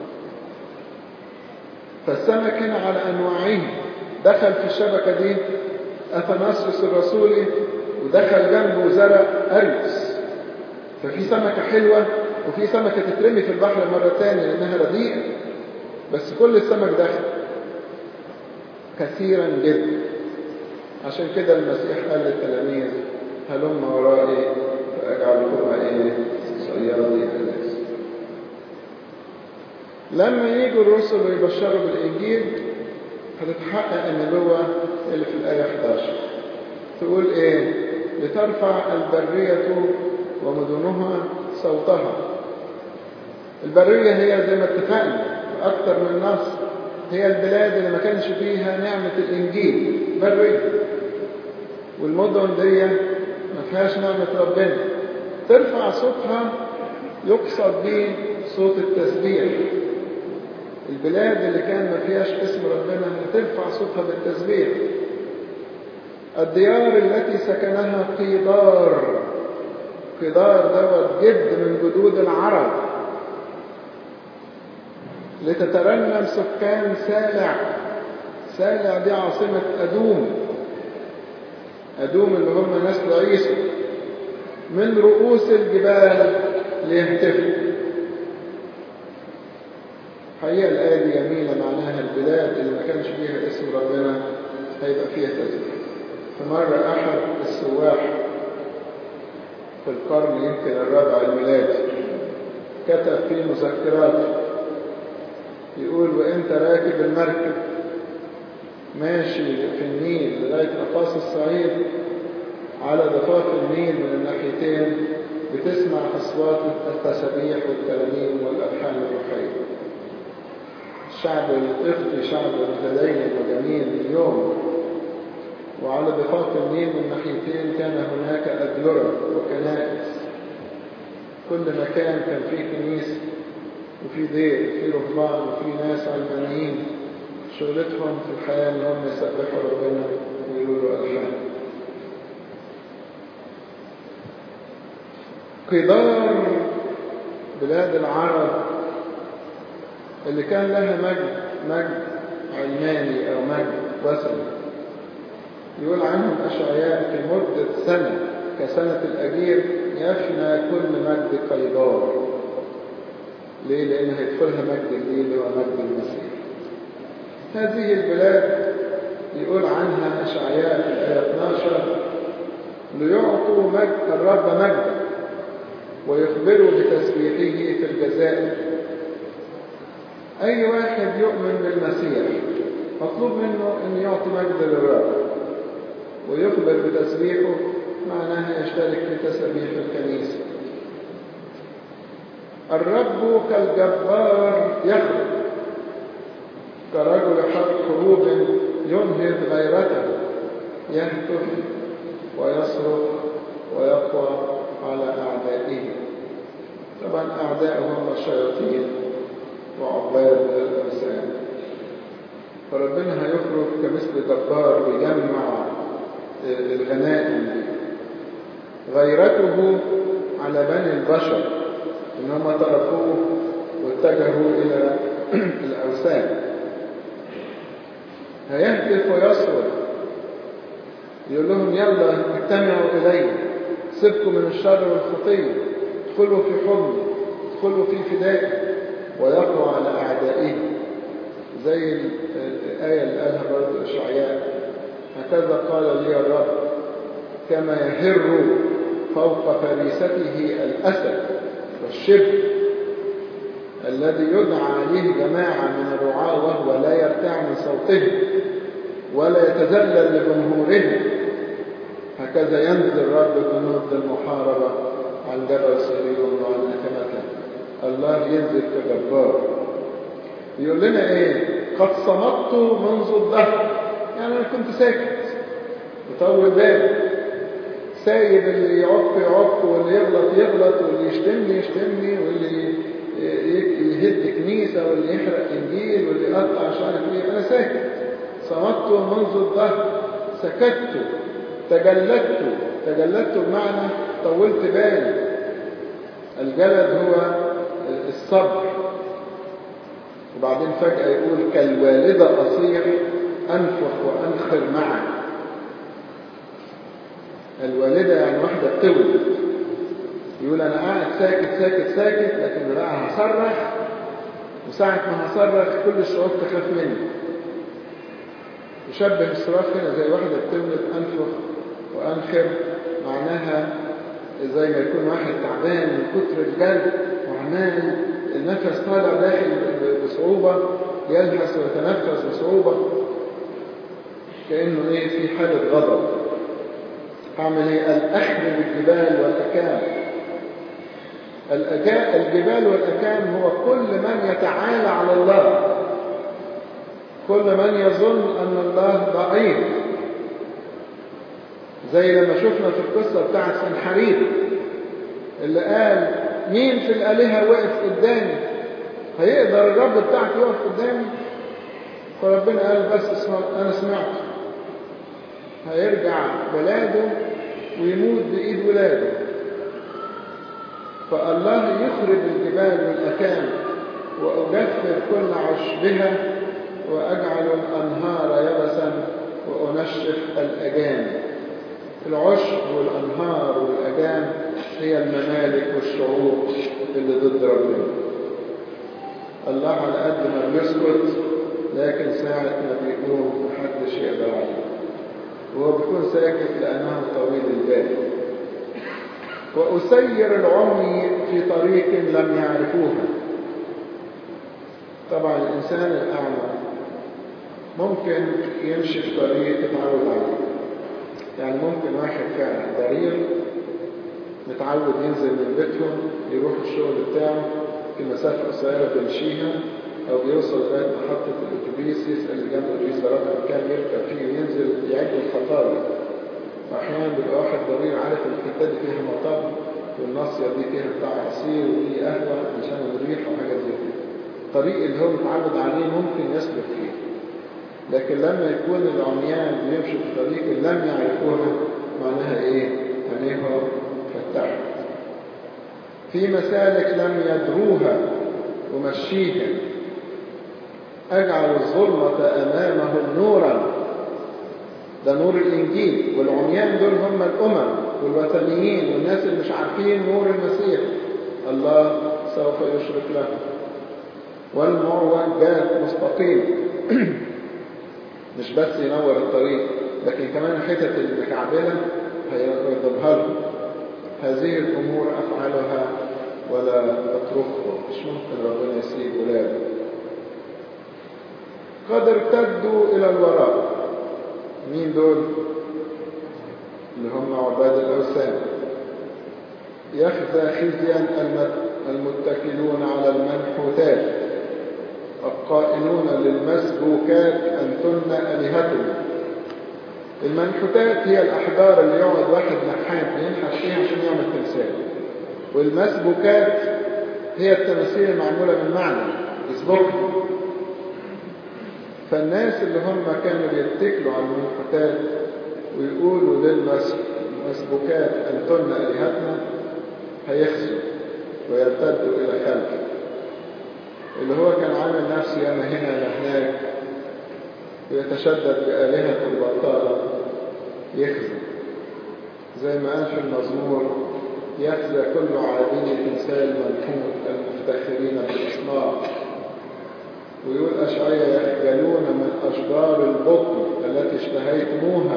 فالسمك هنا على أنواعه دخل في الشبكة دي أثناسيوس الرسولي ودخل جنبه زرع أريوس ففي سمكة حلوة وفي سمكة تترمي في البحر مرة تانية لأنها رديئة بس كل السمك دخل كثيرا جدا عشان كده المسيح قال للتلاميذ هلم ورائي فأجعلكم ايه صيادي الناس لما يجوا الرسل ويبشروا بالإنجيل هتتحقق النبوة اللي في الآية 11 تقول إيه لترفع البرية ومدنها صوتها البرية هي زي ما اتفقنا أكثر من نص هي البلاد اللي ما كانش فيها نعمة الإنجيل برية والمدن دي ما فيهاش نعمة ربنا ترفع صوتها يقصد به صوت التسبيح البلاد اللي كان ما فيهاش اسم ربنا هترفع صوتها بالتسبيح الديار التي سكنها قيدار قيدار دوت جد من جدود العرب لتترنم سكان سالع سالع دي عاصمة أدوم أدوم اللي هم نسل عيسى من رؤوس الجبال ليهتفوا حقيقة الآية دي جميلة معناها البلاد اللي ما كانش فيها اسم ربنا هيبقى فيها تسبيح فمرة أحد السواح في القرن يمكن الرابع الميلادي كتب في مذكراته يقول وانت راكب المركب ماشي في النيل لغاية أقاصي الصعيد على ضفاف النيل من الناحيتين بتسمع أصوات التسابيح والترانيم والألحان الروحية الشعب القبطي شعب متدين وجميل اليوم وعلى ضفاف النيل من ناحيتين كان هناك أدلرة وكنائس كل مكان كان فيه كنيسة وفي دير وفي رهبان وفي ناس علمانيين شغلتهم في الحياة ان هم يسبحوا ربنا ويقولوا ألحان قدار بلاد العرب اللي كان لها مجد مجد علماني أو مجد وثني يقول عنهم أشعياء في مدة سنة كسنة الأجير يفنى كل مجد قيدار ليه؟ لأن هيدخلها مجد الليل اللي هو مجد المسيح هذه البلاد يقول عنها أشعياء في الآية 12 ليعطوا مجد الرب مجدا ويخبروا بتسبيحه في الجزائر أي واحد يؤمن بالمسيح مطلوب منه أن يعطي مجد للرب ويخبر بتسبيحه معناها يشترك في تسبيح الكنيسة الرب كالجبار يخرج كرجل حق حروب ينهض غيرته يهتف ويصرخ ويقوى على أعدائه طبعا أعداءه هم الشياطين وعباد الإنسان فربنا هيخرج كمثل جبار بيجمع الغنائم دي غيرته على بني البشر ان هم تركوه واتجهوا الى الاوثان هيهتف ويصرخ يقول لهم يلا اجتمعوا الي سيبكم من الشر والخطيه ادخلوا في حضني ادخلوا في فدائي ويقوى على اعدائه زي الايه اللي قالها برضه اشعياء هكذا قال لي الرب كما يهر فوق فريسته الأسد والشبل الذي يدعى عليه جماعة من الرعاة وهو لا يرتع من صوته ولا يتذلل لجمهوره هكذا ينزل الرب جنود المحاربة عن جبل صهيون وعن أكمته الله ينزل كجبار يقول لنا ايه قد صمت منذ الظهر يعني انا كنت ساكت مطول بالي سايب اللي يعق يعق واللي يغلط يغلط واللي يشتمني يشتمني واللي يهد كنيسة واللي يحرق انجيل واللي يقطع مش عارف ايه انا ساكت صمت منذ الظهر سكت تجلدت تجلدت بمعنى طولت بالي الجلد هو الصبر وبعدين فجأة يقول كالوالدة أصير أنفخ وأنخر معا الوالدة يعني واحدة بتولد يقول أنا قاعد ساكت ساكت ساكت لكن بقى هصرخ وساعة ما هصرخ كل الشعوب تخاف مني يشبه الصراخ هنا زي واحدة بتولد أنفخ وأنخر معناها زي ما يكون واحد تعبان من كتر الجلد وعمال النفس طالع داخل بصعوبة يلهث ويتنفس بصعوبة كأنه ايه في حالة غضب اعمل ايه الاخر بالجبال والاكام الجبال والاكام هو كل من يتعالى على الله كل من يظن ان الله ضعيف زي لما شفنا في القصة بتاعت سنحريب اللي قال مين في الآلهة وقف قدامي هيقدر الرب بتاعك يقف قدامي فربنا قال بس اسمع أنا سمعت هيرجع بلاده ويموت بإيد ولاده فالله يخرج الجبال والأكام وأجفف كل عشبها وأجعل الأنهار يبسا وأنشف الأجانب العشب والأنهار والأجام هي الممالك والشعوب اللي ضد ربنا الله على قد ما بيسكت لكن ساعة ما بيقوم محدش يقدر عليه وهو بيكون ساكت لأنه طويل البال وأسير العمي في طريق لم يعرفوها طبعا الإنسان الأعمى ممكن يمشي في طريق يتعود عليه يعني ممكن واحد فعلا ضرير متعود ينزل من بيتهم يروح الشغل بتاعه في مسافة قصيرة بيمشيها أو بيوصل لغاية محطة الأتوبيس يسأل اللي جنب الأتوبيس ده رقم كام يركب فيه وينزل يعد الخطايا وأحيانا بيبقى واحد ضرير عارف الحتة دي فيها مطب والناصية دي فيها بتاع عصير وفي قهوة عشان الريح وحاجات زي كده الطريق اللي هو متعود عليه ممكن يسلك فيه لكن لما يكون العميان بيمشوا في طريق لم يعرفوها معناها ايه عينيهم فتحت في مسالك لم يدروها ومشيها اجعل الظلمة امامه نورا ده نور الانجيل والعميان دول هم الامم والوثنيين والناس اللي مش عارفين نور المسيح الله سوف يشرك لهم والمعوجات مستقيم مش بس ينور الطريق لكن كمان الحتت المكعبلة هيضربها لهم هذه الأمور أفعلها ولا أتركه مش ممكن ربنا يسيب ولاده قد ارتدوا إلى الوراء مين دول اللي هم عباد الأوثان يخزى خزيا المتكلون على المنحوتات القائلون للمسبوكات أنتن آلهتنا المنحوتات هي الأحجار اللي يقعد واحد نحات ينحت فيها عشان يعمل تمثال والمسبوكات هي التماثيل المعمولة من معدن يسبكها فالناس اللي هم كانوا بيتكلوا على المنحوتات ويقولوا للمسبوكات أنتن آلهتنا هيخسوا ويرتدوا إلى خلف اللي هو كان عامل نفسه أنا هنا أنا هناك ويتشدد بآلهة البطالة يخزي زي ما قال في المزمور يخزى كل عابين تمثال منحوت المفتخرين بالإصناع ويقول أشعية يخجلون من أشجار البطن التي اشتهيتموها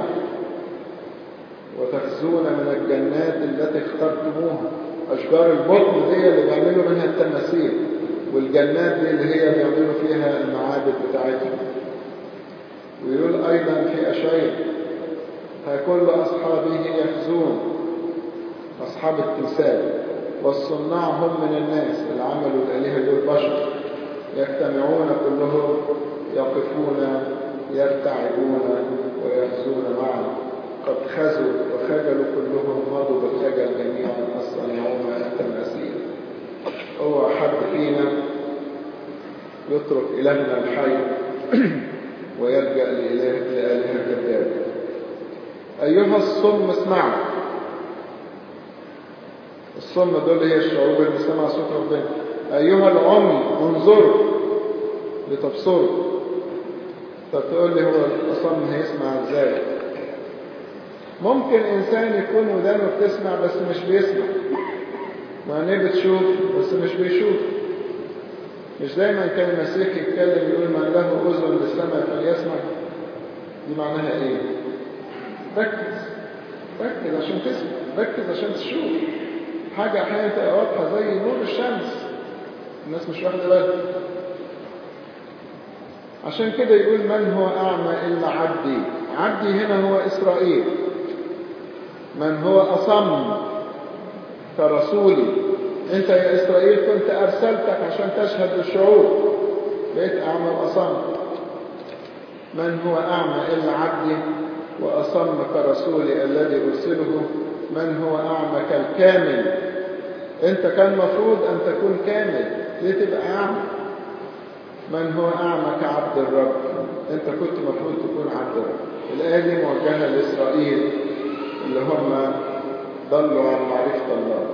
وتخزون من الجنات التي اخترتموها أشجار البطن دي اللي بيعملوا منها التماثيل والجنات دي اللي هي بيعملوا فيها المعابد بتاعتهم ويقول أيضا في أشعية كل أصحابه يخزون أصحاب التمثال والصناع هم من الناس اللي عملوا الآلهة دول بشر يجتمعون كلهم يقفون يرتعبون ويخزون معا قد خزوا وخجلوا كلهم مضوا بالخجل جميعا الصانعون التماثيل هو حد فينا يترك إلهنا الحي ويلجأ لإله لآلهة كذاب أيها الصم اسمعوا الصم دول هي الشعوب اللي سمع صوت ربنا أيها العمي انظروا لتبصروا طب تقول لي هو الأصم هيسمع ازاي ممكن إنسان يكون ودانه بتسمع بس مش بيسمع وعينيه بتشوف بس مش بيشوف مش دايما كان المسيح يتكلم يقول من له أذن للسمع فليسمع دي معناها ايه ركز ركز عشان تسمع ركز عشان تشوف حاجة أحيانا تبقى واضحة زي نور الشمس الناس مش واخدة بالها عشان كده يقول من هو أعمى إلا عبدي عبدي هنا هو إسرائيل من هو أصم كرسولي أنت يا إسرائيل كنت أرسلتك عشان تشهد للشعوب بقيت أعمى وأصم من هو أعمى إلا عبدي وأصم كرسولي الذي أرسله من هو أعمى كالكامل أنت كان مفروض أن تكون كامل ليه تبقى أعمى من هو أعمى كعبد الرب أنت كنت مفروض تكون عبد الرب الآية دي موجهة لإسرائيل اللي هم ضلوا عن معرفة الله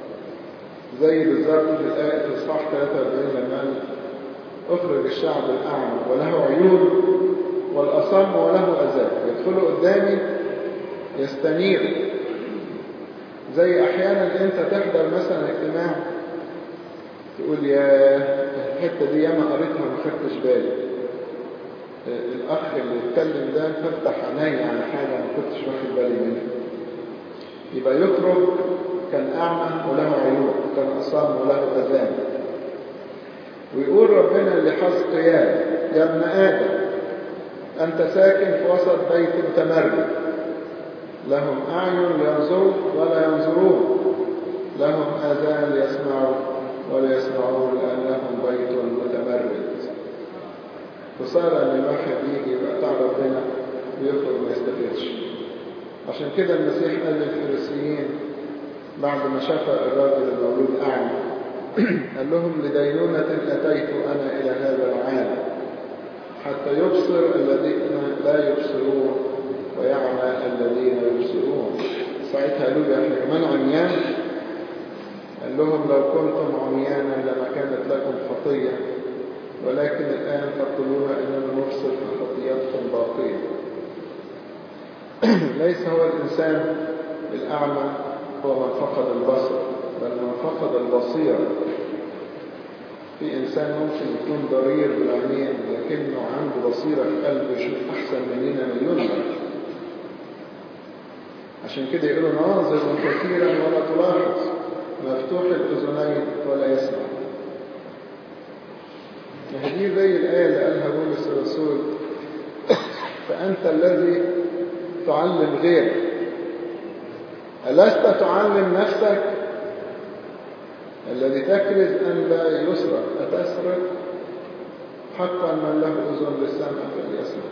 زي بالظبط في الآية في إصحاح 43 لما قال اخرج الشعب الأعمى وله عيون والأصم وله أذان يدخلوا قدامي يستنير زي أحيانا أنت تحضر مثلا اجتماع تقول يا الحتة دي ياما قريتها ما خدتش بالي الأخ اللي اتكلم ده فتح عيني على حاجة ما كنتش واخد بالي منها يبقى يخرج كان أعمى وله عيون كان أصام وله أذان ويقول ربنا اللي حزقيال يا ابن آدم أنت ساكن في وسط بيت متمرد لهم أعين ينظروا ولا ينظرون لهم آذان يسمعوا ولا يسمعون لأنهم بيت متمرد وصار أن الواحد يجي يبقى بتاع ربنا ويخرج ما يستفيدش عشان كده المسيح قال للفريسيين بعد ما شاف الراجل المولود أعمى قال لهم لدينونة أتيت أنا إلى هذا العالم حتى يبصر الذين لا يبصرون ويعمى الذين يبصرون ساعتها قالوا له احنا كمان عميان قال لهم لو كنتم عميانا لما كانت لكم خطية ولكن الآن تقولون إننا نبصر فخطياتكم باقية ليس هو الإنسان الأعمى هو من فقد البصر بل من فقد البصيرة في إنسان ممكن يكون ضرير بالعينين لكنه عنده بصيرة في قلبه يشوف أحسن مننا مليون مرة عشان كده يقولوا ناظر كثيرا ولا تلاحظ مفتوح الأذنين ولا يسمع هذه زي الآية اللي قالها بولس الرسول فأنت الذي تعلم غيرك ألست تعلم نفسك الذي تكرز أن لا يسرق أتسرق حقا من له أذن للسمع فليسمع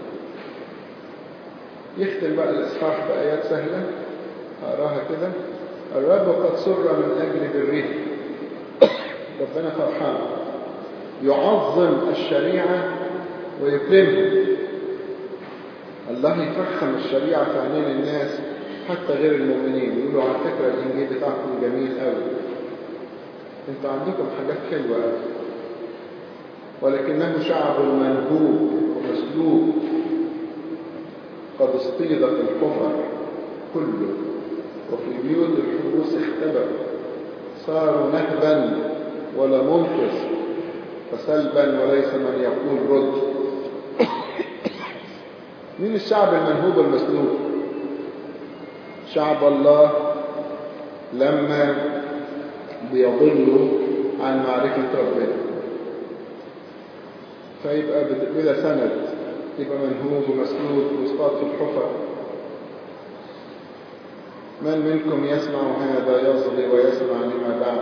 يختم بقى الإصحاح بآيات سهلة أقراها كده الرب قد سر من أجل بره ربنا فرحان يعظم الشريعة ويكرمها الله يفخم الشريعة في عينين الناس حتى غير المؤمنين يقولوا على فكرة الإنجيل بتاعكم جميل قوي انتوا عندكم حاجات حلوة قوي ولكنه شعب منهوب ومسلوب قد اصطيدت الحفر كله وفي بيوت الحبوس اختبأوا صاروا نهبا ولا منقذ فسلبا وليس من يقول رد مين الشعب المنهوب المسلوب شعب الله لما بيضلوا عن معرفة ربنا فيبقى بلا سند يبقى منهوب ومسلوب ويصطاد في الحفر من منكم يسمع هذا يصغي ويسمع لما بعد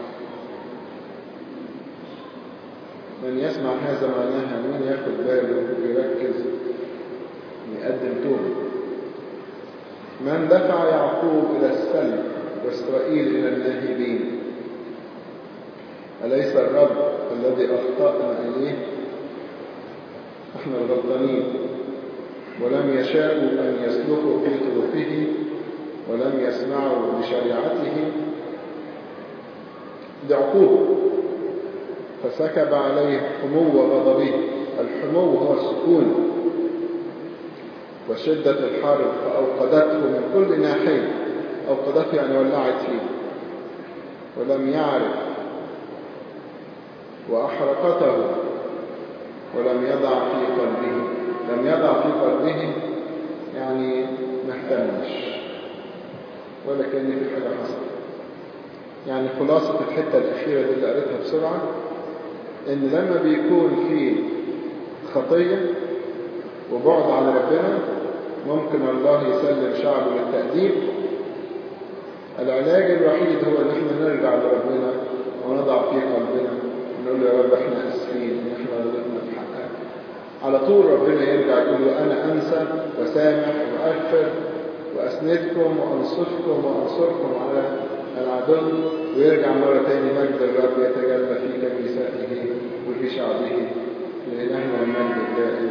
من يسمع هذا معناها من ياخد باله ويركز ويقدم توبه من دفع يعقوب إلى السلب وإسرائيل إلى الناهبين أليس الرب الذي أخطأنا إليه احنا الغلطانين ولم يشاءوا أن يسلكوا في طرقه ولم يسمعوا بشريعته دي عقوبة فسكب عليه حمو غضبه الحمو هو السكون وشدة الحرب فأوقدته من كل ناحية أوقدته يعني ولعت فيه ولم يعرف وأحرقته ولم يضع في قلبه لم يضع في قلبه يعني ما اهتمش ولا كان في حاجة حصلت يعني خلاصة الحتة الأخيرة دي اللي قريتها بسرعة إن لما بيكون في خطية وبعد عن ربنا ممكن الله يسلم شعبه للتأديب العلاج الوحيد هو ان احنا نرجع لربنا ونضع في قلبنا ونقول له يا رب احنا اسفين ان احنا غلطنا في حقك على طول ربنا يرجع يقول له انا انسى وسامح واغفر واسندكم وانصفكم وانصركم على العدو ويرجع مرة تاني مجد الرب يتجلى في كنيسته وفي شعبه لإلهنا المجد الدائم